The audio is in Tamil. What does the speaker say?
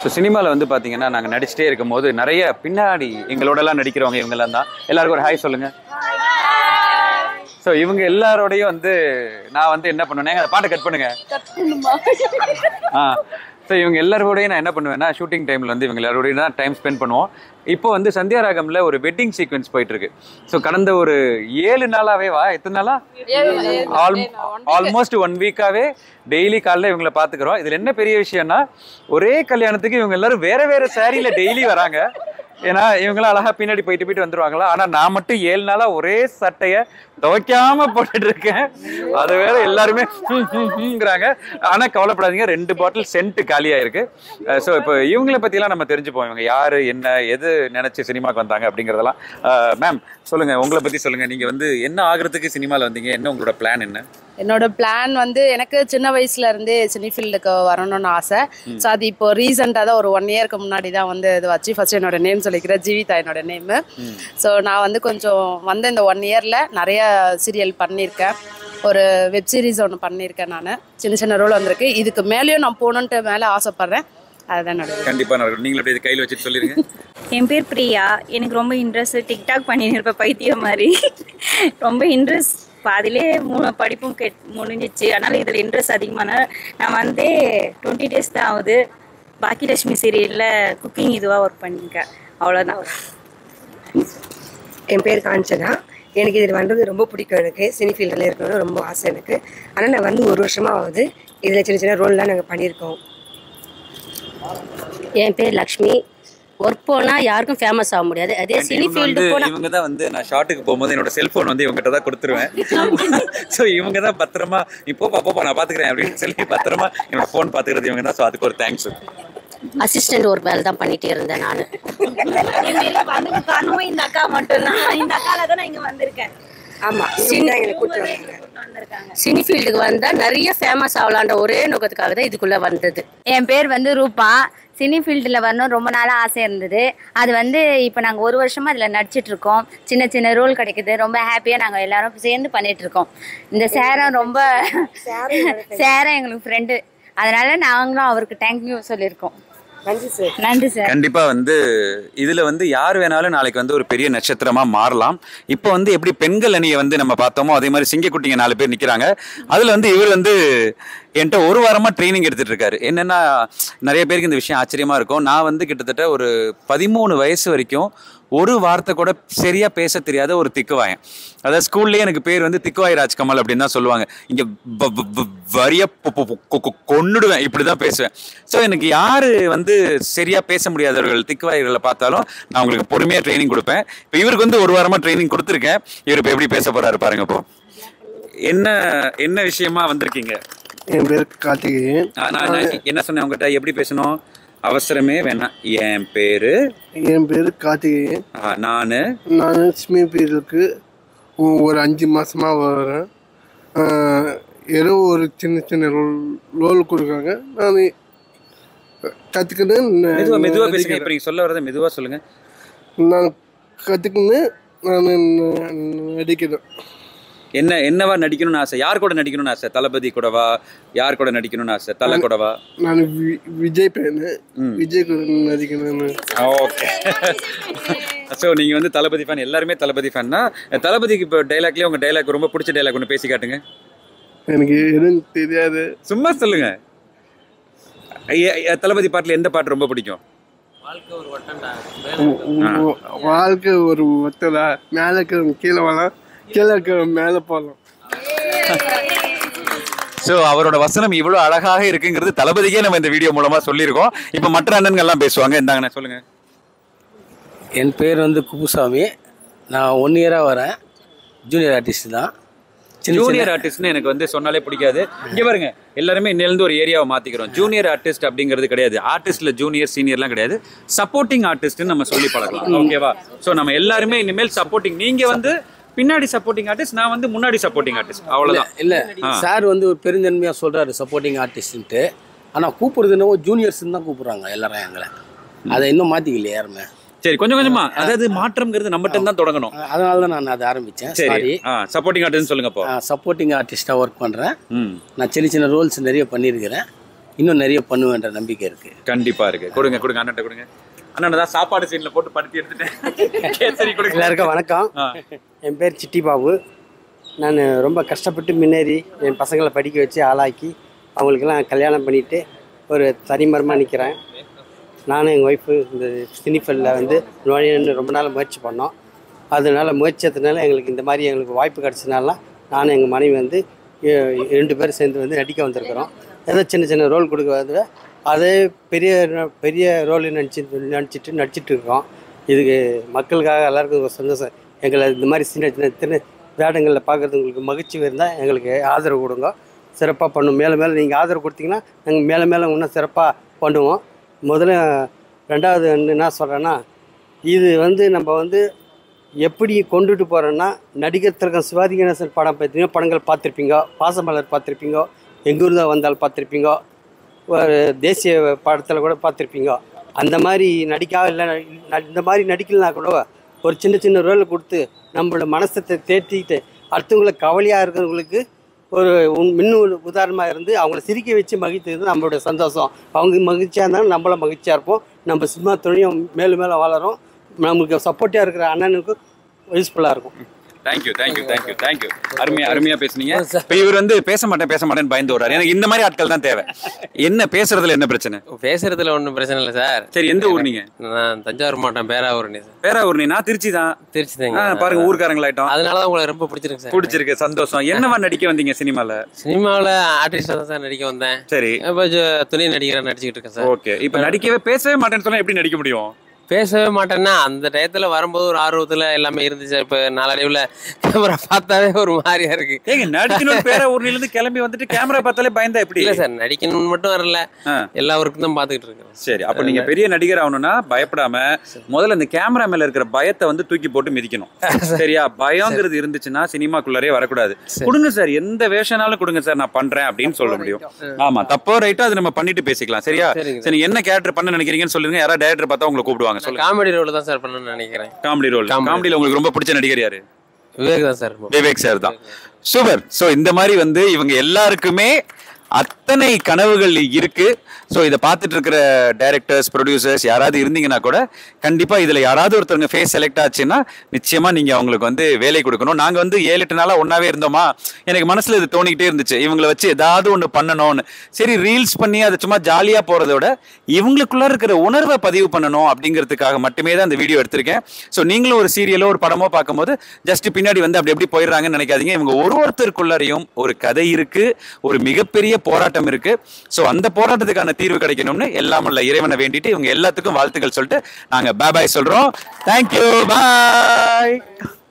ஸோ சினிமாவில் வந்து பார்த்தீங்கன்னா நாங்கள் நடிச்சிட்டே இருக்கும்போது நிறைய பின்னாடி எங்களோடலாம் நடிக்கிறவங்க இவங்கெல்லாம் தான் எல்லாருக்கும் ஒரு ஹாய் சொல்லுங்க ஸோ இவங்க எல்லாரோடையும் வந்து நான் வந்து என்ன பண்ணுவேன் அந்த பாட்டை கட் பண்ணுங்க ஆ ஸோ இவங்க எல்லாரோடையும் நான் என்ன பண்ணுவேன்னா ஷூட்டிங் டைமில் வந்து இவங்க எல்லாரோடையும் தான் டைம் ஸ்பெண்ட் பண்ணுவோம் இப்போ வந்து சந்தியா ராகம்ல ஒரு வெட்டிங் சீக்வன்ஸ் போயிட்டு இருக்கு ஸோ கடந்த ஒரு ஏழு நாளாவே வா எத்தனை நாளா ஆல்மோஸ்ட் ஒன் வீக்காவே டெய்லி காலைல இவங்கள பாத்துக்கிறோம் இதுல என்ன பெரிய விஷயம்னா ஒரே கல்யாணத்துக்கு இவங்க எல்லாரும் வேற வேற சாரியில டெய்லி வராங்க ஏன்னா இவங்களாம் அழகா பின்னாடி போயிட்டு போயிட்டு வந்துருவாங்களா ஆனா நான் மட்டும் ஏழு நாளா ஒரே சட்டைய துவைக்காம போட்டுட்டு இருக்கேன் அது வேற எல்லாருமே ஹம் ஹம் ஹம்ங்கிறாங்க ஆனா கவலைப்படாதீங்க ரெண்டு பாட்டில் சென்ட் காலியா இருக்கு ஸோ இப்போ இவங்கள பத்திலாம் நம்ம தெரிஞ்சுப்போம் இவங்க யாரு என்ன எது நினைச்சு சினிமாக்கு வந்தாங்க அப்படிங்கறதெல்லாம் மேம் சொல்லுங்க உங்களை பத்தி சொல்லுங்க நீங்க வந்து என்ன ஆகுறதுக்கு சினிமால வந்தீங்க என்ன உங்களோட பிளான் என்ன என்னோட பிளான் வந்து எனக்கு சின்ன வயசுல இருந்தே சினி ஃபீல்டுக்கு வரணும்னு ஆசை ஸோ அது இப்போ ரீசெண்டாக தான் ஒரு ஒன் இயர்க்கு முன்னாடி தான் வந்து இது வச்சு ஃபர்ஸ்ட் என்னோட நேம் சொல்லிக்கிறேன் ஜீவிதா என்னோட நேமு ஸோ நான் வந்து கொஞ்சம் வந்து இந்த ஒன் இயரில் நிறைய சீரியல் பண்ணியிருக்கேன் ஒரு வெப் சீரிஸ் ஒன்று பண்ணியிருக்கேன் நான் சின்ன சின்ன ரோல் வந்திருக்கு இதுக்கு மேலேயும் நான் போகணுன்ட்டு மேலே ஆசைப்பட்றேன் அதுதான் நடக்குது கண்டிப்பா நடக்கும் நீங்களும் அப்படியே கையில் வச்சுட்டு சொல்லிருங்க என் பேர் பிரியா எனக்கு ரொம்ப இன்ட்ரெஸ்ட் டிக்டாக் பண்ணின்னு இருப்பேன் பைத்தியம் மாதிரி ரொம்ப இன்ட்ரெஸ்ட் பாதிலே மூணு படிப்பும் கெட் முடிஞ்சிச்சு அதனால் இதில் இன்ட்ரெஸ்ட் அதிகமான நான் வந்து டுவெண்ட்டி டேஸ் தான் ஆகுது பாக்கியலட்சுமி சீரியலில் குக்கிங் இதுவாக ஒர்க் பண்ணியிருக்கேன் அவ்வளோதான் என் பேர் காஞ்சனா எனக்கு இதில் வந்தது ரொம்ப பிடிக்கும் எனக்கு சினி ஃபீல்டில் இருக்கணும்னு ரொம்ப ஆசை எனக்கு ஆனால் நான் வந்து ஒரு வருஷமாக ஆகுது இதில் சின்ன சின்ன ரோல்லாம் நாங்கள் பண்ணியிருக்கோம் என் பேர் லக்ஷ்மி ஒர்க் போனா யாருக்கும் ஃபேமஸ் ஆக முடியாது அதே சினி இவங்க ஃபீல்டு வந்து போனா இவங்க தான் வந்து நான் ஷாட்டுக்கு போகும்போது என்னோட செல்போன் வந்து இவங்ககிட்ட தான் கொடுத்துருவேன் ஸோ இவங்க தான் பத்திரமா இப்போ பாப்பா நான் பாத்துக்கிறேன் அப்படின்னு சொல்லி பத்திரமா என்னோட ஃபோன் பாத்துக்கிறது இவங்க தான் ஸோ அதுக்கு ஒரு தேங்க்ஸ் அசிஸ்டன்ட் ஒர்க் வேலை தான் பண்ணிட்டே இருந்தேன் நான் வந்ததுக்கு காரணமும் இந்த அக்கா மட்டும்தான் இந்த அக்கால தான் நான் இங்கே வந்திருக்கேன் ஆமாம் சின்ன எங்களை கூப்பிட்டு வந்தாங்க வந்திருக்காங்க சினி ஃபீல்டுக்கு வந்தா நிறைய ஃபேமஸ் ஆகலான்ற ஒரே நோக்கத்துக்காக தான் இதுக்குள்ள வந்தது என் பேர் வந்து ரூபா சினி ஃபீல்டில் வரணும் ரொம்ப நாளாக ஆசை இருந்தது அது வந்து இப்போ நாங்கள் ஒரு வருஷமாக அதில் நடிச்சிட்டு இருக்கோம் சின்ன சின்ன ரோல் கிடைக்குது ரொம்ப ஹாப்பியாக நாங்கள் எல்லாரும் சேர்ந்து பண்ணிட்டு இருக்கோம் இந்த சேரம் ரொம்ப சேரம் எங்களுக்கு ஃப்ரெண்டு அதனால நாங்களும் அவருக்கு தேங்க்யூ சொல்லியிருக்கோம் நன்றி சார் நன்றி சார் கண்டிப்பா வந்து இதுல வந்து யார் வேணாலும் நாளைக்கு வந்து ஒரு பெரிய நட்சத்திரமா மாறலாம் இப்போ வந்து எப்படி பெண்கள் அணியை வந்து நம்ம பார்த்தோமோ அதே மாதிரி சிங்கக்குட்டிங்க நாலு பேர் நிக்கிறாங்க அதுல வந்து இவர் வந்து என்கிட்ட ஒரு வாரமா ட்ரைனிங் எடுத்துட்டு இருக்காரு என்னன்னா நிறைய பேருக்கு இந்த விஷயம் ஆச்சரியமா இருக்கும் நான் வந்து கிட்டத்தட்ட ஒரு பதிமூணு வயசு வரைக்கும் ஒரு வார்த்தை கூட சரியா பேச தெரியாத ஒரு திக்குவாயன் அதாவது ஸ்கூல்லயே எனக்கு பேர் வந்து திக்குவாய் ராஜ்கமல் அப்படின்னு தான் சொல்லுவாங்க இங்க வ- வ- வ- வரிய பொ- பொ- பொ- கொ- கொ- கொன்னுடுவேன் இப்படிதான் பேசுவேன் ஸோ எனக்கு யாரு வந்து சரியா பேச முடியாதவர்கள் திக்குவாய்களை பார்த்தாலும் நான் உங்களுக்கு பொறுமையா ட்ரைனிங் கொடுப்பேன் இப்போ இவருக்கு வந்து ஒரு வாரமா ட்ரைனிங் கொடுத்துருக்கேன் இவர் இப்போ எப்படி பேச போறாரு பாருங்க இப்போ என்ன என்ன விஷயமா வந்திருக்கீங்க என் பேர் கார்த்திகேயன் நான் நான் நான் என்ன சொன்னேன் உங்ககிட்ட எப்படி பேசணும் அவசரமே வேணாம் என் பேரு என் பேர் கார்த்திகேயன் ஆ, நானு நான் சிமி பீரியலுக்கு ஒரு அஞ்சு மாசமா வரேன் ஆஹ், ஏதோ ஒரு சின்ன சின்ன ரோல் ரோல் கொடுக்காங்க நான் கற்றுக்கின்னு மெதுவா மெதுவா பேசுங்க இப்போ நீங்க சொல்ல வரதை மெதுவா சொல்லுங்க நான் கற்றுக்கின்னு நான் நடிக்கிறேன் என்ன என்னவா நடிக்கணும்னு ஆசை யார் கூட நடிக்கணும்னு ஆசை தளபதி கூடவா யார் கூட நடிக்கணும்னு ஆசை தலை கூடவா நான் வி- விஜய் பையனு விஜய் கூட நடிக்கணும்னு ஓகே ஸோ நீங்கள் வந்து தளபதி ஃபேன் எல்லாருமே தளபதி ஃபேன்னா தளபதிக்கு இப்போ டைலாக்லேயே உங்கள் டைலாக் ரொம்ப பிடிச்ச டைலாக் ஒன்று பேசி காட்டுங்க எனக்கு எதுவும் தெரியாது சும்மா சொல்லுங்க ஐய- ஐய, தளபதி பாட்டில் எந்த பாட்டு ரொம்ப பிடிக்கும் உ- வாழ்க்கை ஒரு ஒத்தடா மேலே இருக்கிறவங்க கீழே வரலாம் கீழே இருக்கிறவங்க மேலே போகலாம் ஸோ அவரோட வசனம் இவ்வளோ அழகாக இருக்குங்கிறது தளபதிக்கே நம்ம இந்த வீடியோ மூலமா சொல்லியிருக்கோம் இப்போ மற்ற அண்ணன்கள்லாம் பேசுவாங்க இந்தாங்கண்ணே சொல்லுங்க என் பேர் வந்து குப்புசாமி நான் ஒன் இயராக வரேன் ஜூனியர் ஆர்டிஸ்ட் தான் சின்ன ஜூனியர் ஆர்டிஸ்ட்னு எனக்கு வந்து சொன்னாலே பிடிக்காது இங்க பாருங்க எல்லாருமே இன்னிலிருந்து ஒரு ஏரியாவை மாத்திக்கிறோம் ஜூனியர் ஆர்டிஸ்ட் அப்படிங்கிறது கிடையாது ஆர்டிஸ்ட்ல ஜூனியர் சீனியர்லாம் கிடையாது சப்போர்ட்டிங் ஆர்டிஸ்ட்னு நம்ம சொல்லி பழகலாம் ஓகேவா ஸோ நம்ம எல்லாருமே இனிமேல் சப்போர்ட்டிங் நீங்க வந்து பின்னாடி சப்போர்ட்டிங் ஆர்டிஸ்ட் நான் வந்து முன்னாடி சப்போர்ட்டிங் ஆர்டிஸ்ட் அவ்வளவுதான் இல்லை சார் வந்து ஒரு பெருந்தன்மையாக சொல்கிறாரு சப்போர்ட்டிங் ஆர்டிஸ்ட்டு ஆனால் கூப்பிடுறது என்னவோ ஜூனியர்ஸ்ன்னு தான் கூப்பிட்றாங்க எல்லாரும் எங்களை அதை இன்னும் மாற்றிக்கலையே யாருமே சரி கொஞ்சம் கொஞ்சமா அதாவது மாற்றம்ங்கிறது நம்மகிட்ட தான் தொடங்கணும் அதனால தான் நான் அதை ஆரம்பித்தேன் சரி சாரி சப்போர்ட்டிங் ஆர்டிஸ்ட் சொல்லுங்க இப்போ சப்போர்ட்டிங் ஆர்டிஸ்ட்டாக ஒர்க் பண்ணுறேன் ம் நான் சின்ன சின்ன ரோல்ஸ் நிறைய பண்ணியிருக்கிறேன் இன்னும் நிறைய பண்ணுவேன்ற நம்பிக்கை இருக்குது கண்டிப்பா இருக்கு கொடுங்க கொடுங்க அண்ணன் கொடுங்க அண்ணன் தான் சாப்பாடு சீன்ல போட்டு படுத்தி எடுத்துட்டேன் கேசரி கொடுங்க எல்லாருக்கும் வணக்கம் ஆ. என் பேர் சிட்டி பாபு நான் ரொம்ப கஷ்டப்பட்டு முன்னேறி என் பசங்களை படிக்க வச்சு ஆளாக்கி அவங்களுக்கெல்லாம் கல்யாணம் பண்ணிட்டு ஒரு தனிமரமாக நிற்கிறேன் நானும் எங்கள் ஒய்ஃபு இந்த சினிஃபெல்லில் வந்து நுழையணும்னு ரொம்ப நாள் முயற்சி பண்ணோம் அதனால முயற்சியத்தினால எங்களுக்கு இந்த மாதிரி எங்களுக்கு வாய்ப்பு கிடச்சதுனால நானும் எங்கள் மனைவி வந்து எ- ரெண்டு பேரும் சேர்ந்து வந்து நடிக்க வந்திருக்கிறோம் ஏதோ சின்ன சின்ன ரோல் கொடுக்க வந்து அதே பெரிய பெரிய ரோல் நினச்சி நினச்சிட்டு நடிச்சிட்டு இருக்கோம் இதுக்கு மக்களுக்காக எல்லாருக்கும் ஒரு சந்தோஷம் எங்களை இந்த மாதிரி சின்ன சின்ன சின்ன வேடங்களில் பார்க்குறது உங்களுக்கு மகிழ்ச்சி இருந்தால் எங்களுக்கு ஆதரவு கொடுங்க சிறப்பாக பண்ணும் மேலே மேலே நீங்கள் ஆதரவு கொடுத்தீங்கன்னா நாங்கள் மேலே மேலே இன்னும் சிறப்பாக பண்ணுவோம் முதல்ல ரெண்டாவது வந்து என்ன சொல்கிறேன்னா இது வந்து நம்ம வந்து எப்படி கொண்டுட்டு போகிறோன்னா நடிகர் திலகம் சிவாஜி கணேசன் படம் பார்த்தீங்கன்னா படங்கள் பார்த்துருப்பீங்க பாசமலர் பார்த்துருப்பீங்க எங்கூர்தான் வந்தால் பார்த்துருப்பீங்க ஒரு தேசிய படத்தில் கூட பார்த்துருப்பீங்க அந்த மாதிரி நடிக்காக இல்லை இந்த மாதிரி நடிக்கலனா கூட ஒரு சின்ன சின்ன ரோலை கொடுத்து நம்மளோட மனசத்தை தேற்றிக்கிட்டு அடுத்தவங்களுக்கு கவலையாக இருக்கிறவங்களுக்கு ஒரு உன்- இன்னும் ஒரு உதாரணமாக இருந்து அவங்கள சிரிக்க வச்சு மகிழ்த்துறது நம்மளோட சந்தோஷம் அவங்க மகிழ்ச்சியாக இருந்தாலும் நம்மளும் மகிழ்ச்சியாக இருப்போம் நம்ம சினிமா துறையும் மேலும் மேலும் வளரும் நமக்கு சப்போர்ட்டிவாக இருக்கிற அண்ணனுக்கு யூஸ்ஃபுல்லாக இருக்கும் தேங்க்யூ தேங்க்யூ தேங்க்யூ தேங்க்யூ அருமையா அருமையா பேசுனீங்க இப்போ இவர் வந்து பேச மாட்டேன் பேச மாட்டேன்னு பயந்து வர்றாரு எனக்கு இந்த மாதிரி ஆட்கள் தான் தேவை என்ன பேசுறதுல என்ன பிரச்சனை பேசுறதுல ஒன்றும் பிரச்சனை இல்லை சார் சரி எந்த ஊர் நீங்க நான் தஞ்சாவூர் மாவட்டம் பேராவூர்னி சார் பேராவூர் நீ நான் திருச்சி தான் திருச்சி ஆ, தாங்க பாருங்க ஊர்க்காரங்களாயிட்டோம் அதனால தான் உங்களை ரொம்ப பிடிச்சிருக்கு சார் பிடிச்சிருக்கு சந்தோஷம் என்னவா நடிக்க வந்தீங்க சினிமால சினிமாவில் ஆர்டிஸ்டாக தான் சார் நடிக்க வந்தேன் சரி இப்போ ஜ- துணை நடிகராக நடிச்சுக்கிட்டு இருக்கேன் சார் ஓகே இப்போ நடிக்கவே பேசவே மாட்டேன்னு சொன்னா எப்படி நடிக்க முடியும் பேசவே மாட்டேன்னா அந்த டயத்தில் வரும்போது ஒரு ஆர்வத்தில் எல்லாமே இருந்துச்சு இப்போ நாளடைவில் கேமரா பார்த்தாவே ஒரு மாதிரியா இருக்கு ஏங்க நடிக்கணும் பேராவூர்ல இருந்து கிளம்பி வந்துட்டு கேமரா பார்த்தாலே பயந்தா எப்படி இல்லை சார் நடிக்கணும்னு மட்டும் வரல ஆ. எல்லா ஒர்க்கும் தான் பார்த்துக்கிட்டு இருக்கேன் சரி அப்ப நீங்க பெரிய நடிகர் ஆகணும்னா பயப்படாம முதல்ல இந்த கேமரா மேல இருக்கிற பயத்தை வந்து தூக்கி போட்டு மிதிக்கணும் சரியா பயங்கிறது இருந்துச்சுன்னா சினிமாக்குள்ளரே வரக்கூடாது கொடுங்க சார் எந்த வேஷனாலும் கொடுங்க சார் நான் பண்றேன் அப்படின்னு சொல்ல முடியும் ஆமா தப்போ ரைட்டோ அது நம்ம பண்ணிட்டு பேசிக்கலாம் சரியா சரிங்க சரி என்ன கேரக்டர் பண்ண நினைக்கிறீங்கன்னு சொல்லுங்க யாராவது டேரக்டர் பார்த்தா உங்களை கூப்பிடுவாங்க சொல்லுங்க காமெடி ரோல் தான் சார் பண்ணணும்னு நினைக்கிறேன் காமெடி ரோல் Comedy. காமெடியில உங்களுக்கு ரொம்ப பிடிச்ச நடிகர் யாரு விவேக் தான் சார் விவேக் சார் தான் சூப்பர் ஸோ இந்த மாதிரி வந்து இவங்க எல்லாருக்குமே அத்தனை கனவுகள் இருக்கு ஸோ இதை பார்த்துட்டு இருக்கிற டைரக்டர்ஸ் ப்ரொடியூசர்ஸ் யாராவது இருந்தீங்கன்னா கூட கண்டிப்பா இதுல யாராவது ஒருத்தவங்க ஃபேஸ் செலக்ட் ஆச்சுன்னா நிச்சயமா நீங்க அவங்களுக்கு வந்து வேலை கொடுக்கணும் நாங்க வந்து ஏழு எட்டு நாளா ஒன்னாவே இருந்தோமா எனக்கு மனசுல இது தோணிக்கிட்டே இருந்துச்சு இவங்களை வச்சு ஏதாவது ஒன்று பண்ணணும்னு சரி ரீல்ஸ் பண்ணி அதை சும்மா ஜாலியா போறதை விட இவங்களுக்குள்ள இருக்கிற உணர்வை பதிவு பண்ணணும் அப்படிங்கிறதுக்காக மட்டுமே தான் இந்த வீடியோ எடுத்திருக்கேன் ஸோ நீங்களும் ஒரு சீரியலோ ஒரு படமோ பார்க்கும்போது ஜஸ்ட் பின்னாடி வந்து அப்படி எப்படி போயிடுறாங்கன்னு நினைக்காதீங்க இவங்க ஒரு ஒருத்தருக்குள்ளரையும் ஒரு கதை இருக்கு ஒரு மிகப்பெரிய போராட்டம் இருக்கு ஸோ அந்த போராட்டத்துக்கான தீர்வு கிடைக்கணும்னு எல்லாம் உள்ள இறைவனை வேண்டிட்டு இவங்க எல்லாத்துக்கும் வாழ்த்துக்கள் சொல்லிட்டு நாங்க பாய் சொல்றோம் தேங்க்யூ பாய்